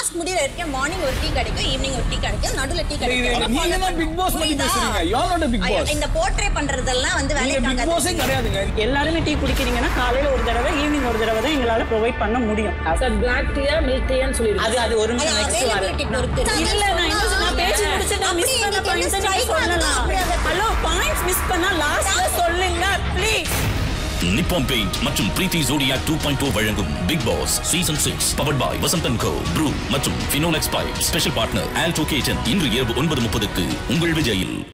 Task முடியற வரைக்கும் morning ஒரு டீ கிடைக்கும் ஈவினிங் ஒரு டீ கிடைக்கும் நடுவுல டீ கிடைக்கும் நீங்க தான் பிக் பாஸ் பத்தி பேசுறீங்க யாரோட பிக் ஐயோ, பாஸ் இந்த போர்ட்ரே பண்றதெல்லாம் வந்து நீங்க வேலைக்கு பிக் பாஸே ஆகாது கிடையாதுங்க எல்லாருமே டீ குடிக்கிறீங்கன்னா காலையில ஒரு தடவை ஈவினிங் ஒரு தடவை தான் எங்களால ப்ரொவைட் பண்ண முடியும் சார் பிளாக் டீயா மில்க் டீயான்னு சொல்லிடுங்க அது அது ஒரு நிமிஷம் நெக்ஸ்ட் availability பொறுத்து. இல்ல நான் என்ன சொன்னா பேசி முடிச்சு நான் மிஸ் அப்படி பண்ண எனக்கு பாயிண்ட்ஸ் வந்து நீங்க strike சொல்லலாம் ஆகுது. அப்படி ஹலோ பாயிண்ட்ஸ் மிஸ் பண்ணா லாஸ்ட்ல சொல்லுங்க ப்ளீஸ் நிப்பான் பெயிண்ட் மற்றும் பிரீத்தி ஜோடியா டூ பாயிண்ட் டூ வழங்கும் Bigg Boss season six powered by Vasanthan co Bru மற்றும் Finolex pipe special partner Alto கேஜன் இன்று இரவு ஒன்பது முப்பதுக்கு உங்கள் விஜயில்